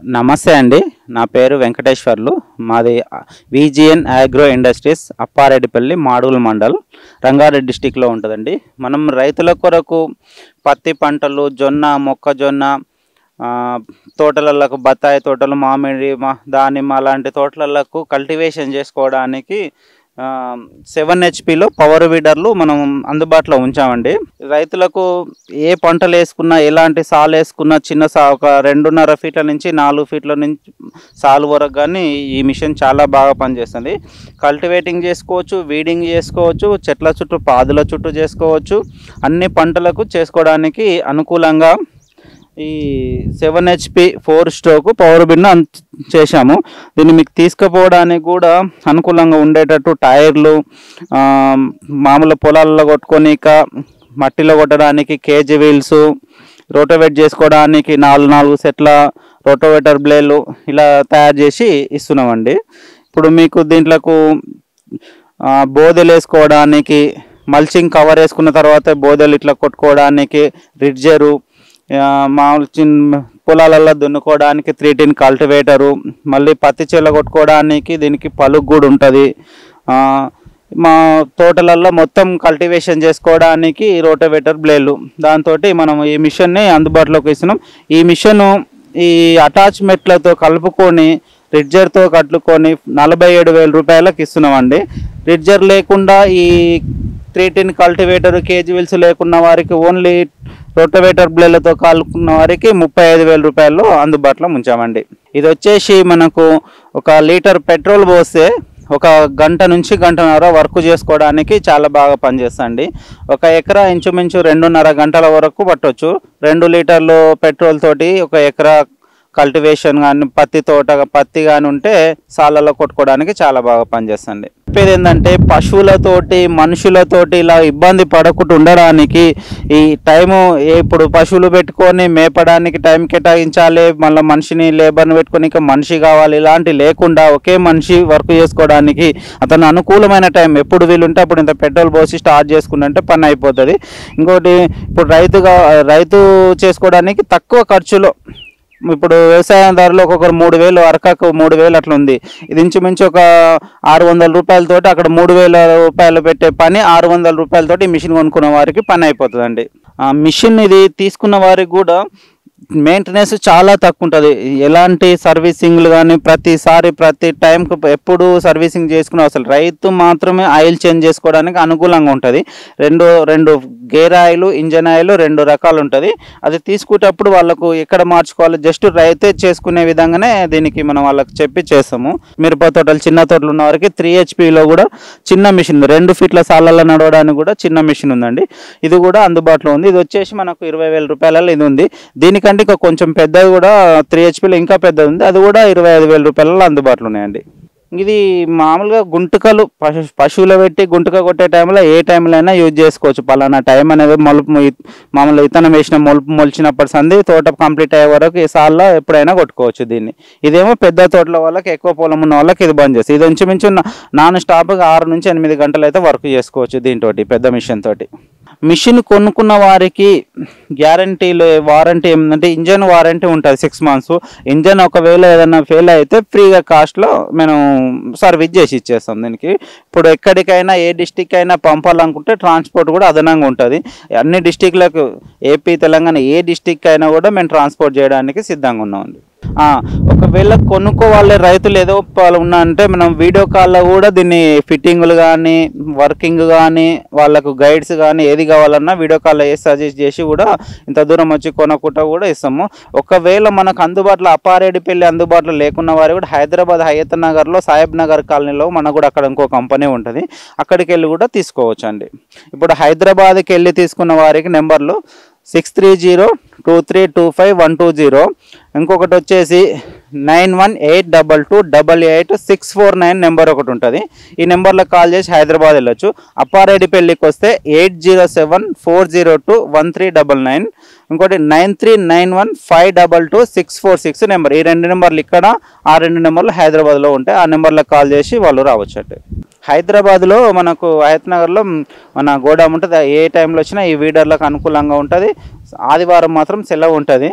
నమస్తే అండి నా పేరు వెంకటేశ్వర్లు మాది VGN agro industries Appareddipalli Madugula mandal Rangareddy డిస్టిక్లో ఉంటుందండి మనం రైతుల కొరకు పత్తి పంటలు జొన్న మొక్కజొన్న ఆ, తోటలకు బత్తాయి తోటలు మామిడి మా దానిమ్మ అలాంటి తోటలకు కల్టివేషన్ చేసుకోవడానికి సెవెన్ హెచ్పిలో పవర్ వీడర్లు మనం అందుబాటులో ఉంచామండి రైతులకు ఏ పంటలు వేసుకున్నా ఎలాంటి సాలు వేసుకున్నా చిన్న సా ఒక రెండున్నర ఫీట్ల నుంచి నాలుగు ఫీట్ల నుంచి సాలు వరకు కానీ ఈ మిషన్ చాలా బాగా పనిచేస్తుంది కల్టివేటింగ్ చేసుకోవచ్చు వీడింగ్ చేసుకోవచ్చు చెట్ల చుట్టూ పాదుల చుట్టూ చేసుకోవచ్చు అన్ని పంటలకు చేసుకోవడానికి అనుకూలంగా ఈ seven HP four stroke power బిన్ చేశాము దీన్ని మీకు తీసుకుపోవడానికి కూడా అనుకూలంగా ఉండేటట్టు టైర్లు ఆ, మామూలు పొలాల్లో కొట్టుకోనిక మట్టిలో కొట్టడానికి కేజీ వీల్స్ రోటోవేట్ చేసుకోవడానికి నాలుగు నాలుగు సెట్ల రోటోవేటర్ బ్లేలు ఇలా తయారు చేసి ఇస్తున్నామండి ఇప్పుడు మీకు దీంట్లకు ఆ, బోదెలు వేసుకోవడానికి మల్చింగ్ కవర్ వేసుకున్న తర్వాత బోదెలు ఇట్లా కొట్టుకోవడానికి రిడ్జరు ఆ, మామూలు చిన్న పొలాలలో దున్నుకోవడానికి త్రీ టిన్ కల్టివేటరు మళ్ళీ పత్తి చెల్ల కొట్టుకోవడానికి దీనికి పలుగు కూడా ఉంటుంది మా తోటలలో మొత్తం కల్టివేషన్ చేసుకోవడానికి రోటోవేటర్ బ్లేలు దాంతో మనం ఈ మిషన్ని అందుబాటులోకి ఇస్తున్నాం ఈ మిషను ఈ అటాచ్మెంట్లతో కలుపుకొని రిడ్జర్తో కట్టుకొని నలభై ఏడు వేల రూపాయలకు ఇస్తున్నామండి రిడ్జర్ లేకుండా ఈ three ten cultivator cage wheels లేకున్న వారికి ఓన్లీ రోటోవేటర్ బ్లేడ్లతో కాలుకున్న వారికి ముప్పై ఐదు వేల రూపాయలు అందుబాటులో ఉంచామండి ఇది వచ్చేసి మనకు ఒక లీటర్ పెట్రోల్ పోస్తే ఒక గంట నుంచి గంటన్నర వర్క్ చేసుకోవడానికి చాలా బాగా పనిచేస్తుంది ఒక ఎకరా ఇంచుమించు రెండున్నర గంటల వరకు పట్టొచ్చు రెండు లీటర్లు పెట్రోల్ తోటి ఒక ఎకరా కల్టివేషన్ కానీ పత్తి తోట పత్తి కానీ ఉంటే సాలలో కొట్టుకోవడానికి చాలా బాగా పనిచేస్తుంది చెప్పేది ఏంటంటే పశువులతోటి మనుషులతోటి ఇలా ఇబ్బంది పడకుండా ఉండడానికి ఈ టైము ఇప్పుడు పశువులు పెట్టుకొని మేపడానికి టైం కేటాయించాలి మళ్ళీ మనిషిని లేబర్ని పెట్టుకొని ఇంకా మనిషి కావాలి ఇలాంటి లేకుండా ఒకే మనిషి వర్క్ చేసుకోవడానికి అతను అనుకూలమైన టైం ఎప్పుడు వీలుంటే అప్పుడు ఇంత పెట్రోల్ పోసి స్టార్ట్ చేసుకుంటే పని అయిపోతుంది ఇంకోటి ఇప్పుడు రైతుగా రైతు చేసుకోవడానికి తక్కువ ఖర్చులో ఇప్పుడు వ్యవసాయదారులు ఒక్కొక్కరు మూడు వేలు అరకకు మూడు వేలు అట్లా ఉంది ఇది ఇంచుమించు ఒక ఆరు వందల రూపాయలతోటి అక్కడ మూడు వేల రూపాయలు పెట్టే పని ఆరు వందల రూపాయలతోటి మిషన్ కొనుక్కున్న వారికి పని అయిపోతుందండి ఆ మిషన్ ఇది తీసుకున్న వారికి కూడా మెయింటెనెన్స్ చాలా తక్కువ ఉంటుంది ఎలాంటి సర్వీసింగ్లు కానీ ప్రతిసారి ప్రతి టైంకి ఎప్పుడు సర్వీసింగ్ చేసుకునే అసలు రైతు మాత్రమే ఆయిల్ చేంజ్ చేసుకోవడానికి అనుకూలంగా ఉంటుంది రెండు రెండు గేర్ ఆయిల్ ఇంజన్ ఆయిల్ రెండు రకాలు ఉంటుంది అది తీసుకునేటప్పుడు వాళ్ళకు ఎక్కడ మార్చుకోవాలి జస్ట్ రైతే చేసుకునే విధంగానే దీనికి మనం వాళ్ళకి చెప్పి చేస్తాము మిరప తోటలు చిన్న తోటలు ఉన్న వారికి త్రీ హెచ్పిలో కూడా చిన్న మిషన్ ఉంది రెండు ఫీట్ల సాలలో నడవడానికి కూడా చిన్న మిషన్ ఉందండి ఇది కూడా అందుబాటులో ఉంది ఇది వచ్చేసి మనకు ఇరవై వేల రూపాయలలో ఇది ఉంది దీనికంటే ఇంకా కొంచెం పెద్దది కూడా త్రీ హెచ్పిలో ఇంకా పెద్దది ఉంది అది కూడా ఇరవై ఐదు వేల రూపాయలలో అందుబాటులో ఉన్నాయండి ఇది మామూలుగా గుంటకలు పశు పశువులు పెట్టి గుంటక కొట్టే టైంలో ఏ టైంలో అయినా యూజ్ చేసుకోవచ్చు పలానా టైం అనేది మొలుపు ఇ- మామూలుగా ఇతనం వేసిన మొలుపు మొలిచినప్పటి సంది తోట కంప్లీట్ అయ్యే వరకు ఈ సాల్లో ఎప్పుడైనా కొట్టుకోవచ్చు దీన్ని ఇదేమో పెద్ద తోటల వాళ్ళకి ఎక్కువ పొలం ఉన్న వాళ్ళకి ఇది బంద్ చేస్తుంది ఇది ఇంచుమించు నా- నాన్ స్టాప్గా ఆరు నుంచి ఎనిమిది గంటలు అయితే వర్క్ చేసుకోవచ్చు దీంతో పెద్ద మిషన్ తోటి మిషన్ కొనుక్కున్న వారికి గ్యారంటీలు వారంటీ ఏమంటే ఇంజన్ వారంటీ ఉంటుంది సిక్స్ మంత్స్ ఇంజన్ ఒకవేళ ఏదైనా ఫెయిల్ అయితే ఫ్రీగా కాస్ట్లో మేము సర్వీస్ చేసి ఇచ్చేస్తాం దీనికి ఇప్పుడు ఎక్కడికైనా ఏ డిస్టిక్ అయినా పంపాలనుకుంటే ట్రాన్స్పోర్ట్ కూడా అదనంగా ఉంటుంది అన్ని డిస్టిక్లకు ఏపీ తెలంగాణ ఏ డిస్టిక్ అయినా కూడా మేము ట్రాన్స్పోర్ట్ చేయడానికి సిద్ధంగా ఉన్నామండి ఆ, ఒకవేళ కొనుక్కోవాలి రైతులు ఏదో వాళ్ళు ఉన్నా అంటే మనం వీడియో కాల్లో కూడా దీన్ని ఫిట్టింగ్లు కానీ వర్కింగ్ కానీ వాళ్ళకు గైడ్స్ కానీ ఏది కావాలన్నా వీడియో కాల్లో వేసి సజెస్ట్ చేసి కూడా ఇంత దూరం వచ్చి కొనకుండా కూడా ఇస్తాము ఒకవేళ మనకు అందుబాటులో అప్పారేడిపల్లి అందుబాటులో లేకున్న వారు కూడా హైదరాబాద్ హయత్ నగర్లో సాహెబ్ నగర్ కాలనీలో మనకు కూడా అక్కడ ఇంకో కంపెనీ ఉంటుంది అక్కడికి వెళ్ళి కూడా తీసుకోవచ్చు అండి ఇప్పుడు హైదరాబాద్కి వెళ్ళి తీసుకున్న వారికి నెంబర్లు six three zero two three two five one two zero ఇంకొకటి వచ్చేసి nine one eight double two double eight six four nine number ఒకటి ఉంటుంది ఈ నెంబర్లో కాల్ చేసి హైదరాబాద్ వెళ్ళొచ్చు అప్పారెడ్డిపల్లికి వస్తే eight zero seven four zero two one three double nine ఇంకోటి nine three nine one five double two six four six number ఈ రెండు నెంబర్లు ఇక్కడ ఆ రెండు నెంబర్లు హైదరాబాద్లో ఉంటాయి ఆ నెంబర్లకు కాల్ చేసి వాళ్ళు రావచ్చు అంటే హైదరాబాద్లో మనకు హయత్నగర్లో మన గోడామ్ ఉంటుంది ఏ టైంలో వచ్చినా ఈ వీడర్లకు అనుకూలంగా ఉంటుంది ఆదివారం మాత్రం సెలవు ఉంటుంది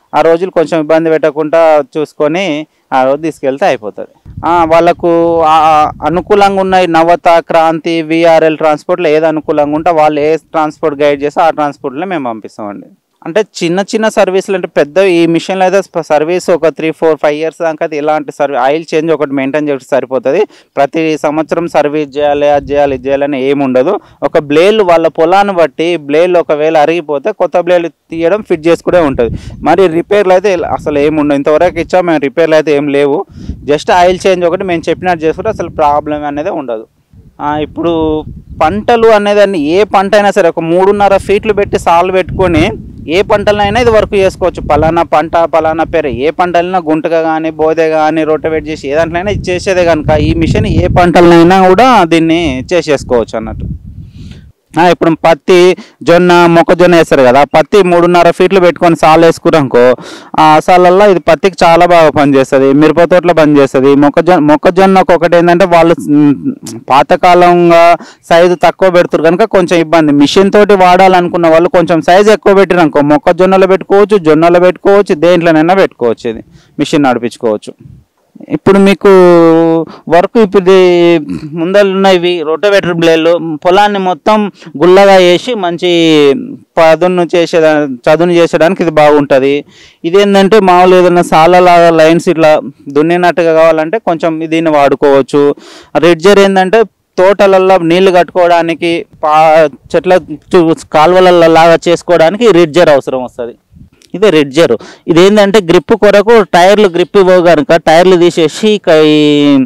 ఆ రోజులు కొంచెం ఇబ్బంది పెట్టకుండా చూసుకొని ఆ రోజు తీసుకెళ్తే అయిపోతుంది ఆ, వాళ్ళకు ఆ అనుకూలంగా ఉన్న ఈ నవత క్రాంతి విఆర్ఎల్ ట్రాన్స్పోర్ట్లో ఏది అనుకూలంగా ఉంటే వాళ్ళు ఏ ట్రాన్స్పోర్ట్ గైడ్ చేస్తే ఆ ట్రాన్స్పోర్ట్లో మేము పంపిస్తామండి అంటే చిన్న చిన్న సర్వీసులు అంటే పెద్ద ఈ మిషన్లో అయితే స్ప- సర్వీస్ ఒక త్రీ ఫోర్ ఫైవ్ ఇయర్స్ దాకా అయితే ఇలాంటి సర్వీ ఆయిల్ చేంజ్ ఒకటి మెయింటైన్ చేస్తే సరిపోతుంది ప్రతి సంవత్సరం సర్వీస్ చేయాలి అది చేయాలి ఇది చేయాలని ఏమి ఉండదు ఒక బ్లేడ్ వాళ్ళ పొలాన్ని బట్టి బ్లేడ్ ఒకవేళ అరిగిపోతే కొత్త బ్లేడ్ తీయడం ఫిట్ చేసుకునే ఉంటుంది మరి రిపేర్లు అయితే ఇలా- అసలు ఏమి ఉండదు ఇంతవరకు ఇచ్చాం మేము రిపేర్లు అయితే ఏం లేవు జస్ట్ ఆయిల్ చేంజ్ ఒకటి మేము చెప్పినట్టు చేసుకుంటే అసలు ప్రాబ్లం అనేది ఉండదు ఆ, ఇప్పుడు పంటలు అనేదాన్ని ఏ పంట అయినా సరే ఒక మూడున్నర ఫీట్లు పెట్టి సాలు పెట్టుకొని ఏ పంటలైనా ఇది వర్క్ చేసుకోవచ్చు పలానా పంట పలానా పేరు ఏ పంటలైనా గుంటగా కానీ బోదె కానీ రొటవేట్ చేసి ఏ దాంట్లోనైనా ఇది చేసేదే కనుక ఈ మిషన్ ఏ పంటలైనా కూడా దీన్ని చేసేసుకోవచ్చు అన్నట్టు ఆ, ఇప్పుడు పత్తి జొన్న మొక్కజొన్న వేస్తారు కదా ఆ పత్తి మూడున్నర ఫీట్లు పెట్టుకొని సాలు వేసుకున్నాకో ఆ సాలల్లో ఇది పత్తికి చాలా బాగా పనిచేస్తుంది మిరప తోటలో పనిచేస్తుంది మొక్కజొన్న మొక్కజొన్నకు ఒకటి ఏంటంటే వాళ్ళు మ్, పాతకాలంగా సైజు తక్కువ పెడుతురు కనుక కొంచెం ఇబ్బంది మిషన్ తోటి వాడాలనుకున్న వాళ్ళు కొంచెం సైజు ఎక్కువ పెట్టిరనుకో మొక్కజొన్నలో పెట్టుకోవచ్చు జొన్నలో పెట్టుకోవచ్చు దేంట్లోనైనా పెట్టుకోవచ్చు ఇది మిషన్ నడిపించుకోవచ్చు ఇప్పుడు మీకు వర్క్ ఇప్పుడు ఇది ముందరున్న ఇవి రొటోవేటర్ బ్లేడ్లు పొలాన్ని మొత్తం గుల్లగా వేసి మంచి పదును చేసే చదును చేసేయడానికి ఇది బాగుంటుంది ఇదేంటంటే మామూలు ఏదైనా సాలలాగా లైన్స్ ఇట్లా దున్నినట్టుగా కావాలంటే కొంచెం దీన్ని వాడుకోవచ్చు రిడ్జర్ ఏంటంటే తోటలలో నీళ్లు కట్టుకోవడానికి పా చెట్ల చు- కాలువలలో లాగా చేసుకోవడానికి ఈ రిడ్జర్ అవసరం వస్తుంది ఇదే రిడ్జర్ ఇది ఏంటంటే గ్రిప్ కొరకు టైర్లు గ్రిప్ ఇవ్వవు కనుక టైర్లు తీసేసి ఇక ఈ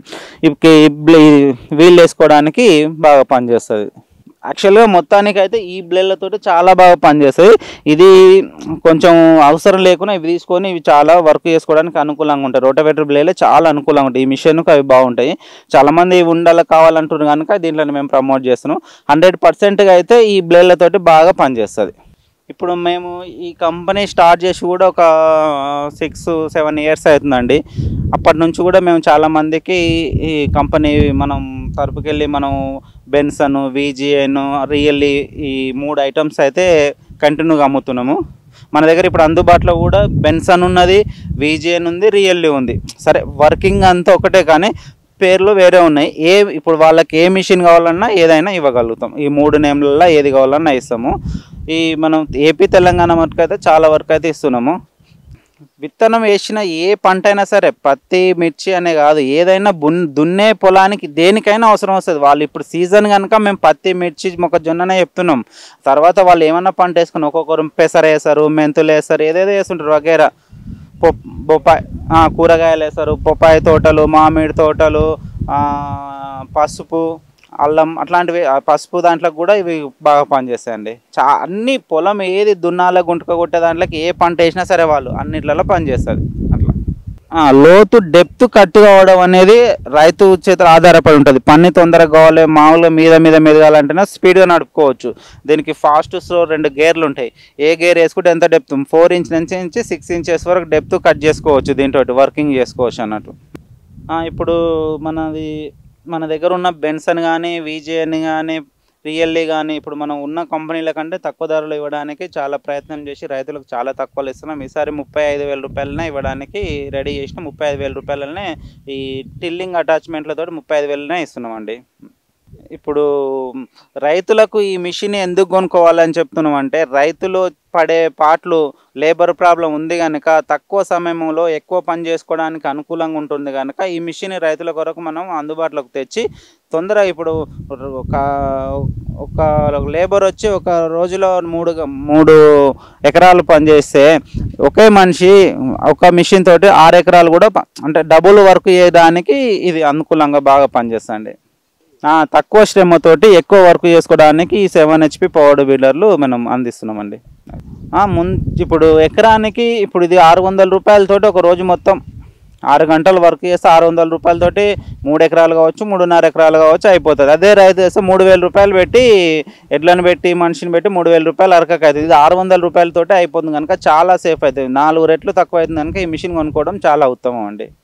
వీల్ వేసుకోవడానికి బాగా పనిచేస్తుంది యాక్చువల్గా మొత్తానికి అయితే ఈ బ్లేడ్లతో చాలా బాగా పనిచేస్తుంది ఇది కొంచెం అవసరం లేకుండా ఇవి తీసుకొని ఇవి చాలా వర్క్ చేసుకోవడానికి అనుకూలంగా ఉంటాయి రోటవేటర్ బ్లేడ్లే చాలా అనుకూలంగా ఉంటాయి ఈ మిషన్కి అవి బాగుంటాయి చాలామంది ఇవి ఉండాలి కావాలంటున్నారు కనుక దీంట్లో మేము ప్రమోట్ చేస్తున్నాం హండ్రెడ్ పర్సెంట్గా అయితే ఈ బ్లేడ్లతోటి బాగా పనిచేస్తుంది ఇప్పుడు మేము ఈ కంపెనీ స్టార్ట్ చేసి కూడా ఒక సిక్స్ సెవెన్ ఇయర్స్ అవుతుందండి అప్పటి నుంచి కూడా మేము చాలా మందికి ఈ కంపెనీ మనం తరపుకెళ్ళి మనం బెన్సన్ విజిఎన్ రియల్లీ ఈ మూడు ఐటమ్స్ అయితే కంటిన్యూగా అమ్ముతున్నాము మన దగ్గర ఇప్పుడు అందుబాటులో కూడా బెన్సన్ ఉన్నది విజిఎన్ ఉంది రియల్లీ ఉంది సరే వర్కింగ్ అంతా ఒకటే కానీ పేర్లు వేరే ఉన్నాయి ఏ ఇప్పుడు వాళ్ళకి ఏ మిషన్ కావాలన్నా ఏదైనా ఇవ్వగలుగుతాం ఈ మూడు నేమ్లలో ఏది కావాలన్నా ఇస్తాము ఈ మనం ఏపీ తెలంగాణ మటుకు అయితే చాలా వరకు అయితే ఇస్తున్నాము విత్తనం వేసిన ఏ పంట అయినా సరే పత్తి మిర్చి అనే కాదు ఏదైనా బున్ దున్నే పొలానికి దేనికైనా అవసరం వస్తుంది వాళ్ళు ఇప్పుడు సీజన్ కనుక మేము పత్తి మిర్చి మొక్కజొన్ననే చెప్తున్నాం తర్వాత వాళ్ళు ఏమన్నా పంట వేసుకుని ఒక్కొక్కరు పెసర వేస్తారు మెంతులు వేస్తారు ఏదేదో వేస్తుంటారు వగేరా పొ బొప్పాయి ఆ, కూరగాయలు వేస్తారు పొప్పాయి తోటలు మామిడి తోటలు ఆ, పసుపు అల్లం అట్లాంటివి ఆ పసుపు దాంట్లో కూడా ఇవి బాగా పనిచేస్తాయండి చా అన్ని పొలం ఏది దున్నాల గుంటక కొట్టే దాంట్లోకి ఏ పంట వేసినా సరే వాళ్ళు అన్నిట్లలో పనిచేస్తుంది అట్లా ఆ, లోతు డెప్త్ కట్ కావడం అనేది రైతు చేత ఆధారపడి ఉంటుంది పన్ని తొందరగా కావాలి మామూలుగా మీద మీద మెదగాలంటేనే స్పీడ్గా నడుపుకోవచ్చు దీనికి ఫాస్ట్ స్లో రెండు గేర్లు ఉంటాయి ఏ గేర్ వేసుకుంటే ఎంత డెప్త్ ఫోర్ ఇంచ్ నుంచి నుంచి సిక్స్ ఇంచెస్ వరకు డెప్త్ కట్ చేసుకోవచ్చు దీంతో వర్కింగ్ చేసుకోవచ్చు అన్నట్టు ఆ, ఇప్పుడు మనది మన దగ్గర ఉన్న బెన్సన్ కానీ విజేఎన్ కానీ రియల్లీ కానీ ఇప్పుడు మనం ఉన్న కంపెనీల కంటే తక్కువ ధరలు ఇవ్వడానికి చాలా ప్రయత్నం చేసి రైతులకు చాలా తక్కువలు ఇస్తున్నాం ఈసారి ముప్పై ఐదు వేల రూపాయలనే ఇవ్వడానికి రెడీ చేసిన ముప్పై ఐదు వేల రూపాయలనే ఈ టిల్లింగ్ అటాచ్మెంట్లతో ముప్పై ఐదు వేలనే ఇస్తున్నామండి ఇప్పుడు రైతులకు ఈ మిషన్ ఎందుకు కొనుక్కోవాలని చెప్తున్నాం అంటే రైతులు పడే పాటలు లేబర్ ప్రాబ్లం ఉంది కనుక తక్కువ సమయంలో ఎక్కువ పని చేసుకోవడానికి అనుకూలంగా ఉంటుంది కనుక ఈ మిషన్ రైతుల కొరకు మనం అందుబాటులోకి తెచ్చి తొందరగా ఇప్పుడు ఒక ఒక లేబర్ వచ్చి ఒక రోజులో మూడు మూడు ఎకరాలు పనిచేస్తే ఒకే మనిషి ఒక మిషన్ తోటి ఆరు ఎకరాలు కూడా ప- అంటే డబుల్ వర్క్ చేయడానికి ఇది అనుకూలంగా బాగా పనిచేస్తుంది ఆ, తక్కువ శ్రమతోటి ఎక్కువ వర్క్ చేసుకోవడానికి ఈ సెవెన్ హెచ్పి పవర్ వీలర్లు మనం అందిస్తున్నామండి ఆ, ముం ఇప్పుడు ఎకరానికి ఇప్పుడు ఇది ఆరు వందల రూపాయలతోటి ఒక రోజు మొత్తం ఆరు గంటలు వర్క్ చేస్తే ఆరు వందల రూపాయలతోటి మూడు ఎకరాలు కావచ్చు మూడున్నర ఎకరాలు కావచ్చు అయిపోతుంది అదే రైతు చేస్తే మూడు వేల రూపాయలు పెట్టి ఎడ్లను పెట్టి మనిషిని పెట్టి మూడు వేల రూపాయలు అరకక అవుతుంది ఇది ఆరు వందల రూపాయలతోటి అయిపోతుంది కనుక చాలా సేఫ్ అవుతుంది నాలుగు రెట్లు తక్కువ అవుతుంది కనుక ఈ మిషన్ కొనుక్కోవడం చాలా ఉత్తమం అండి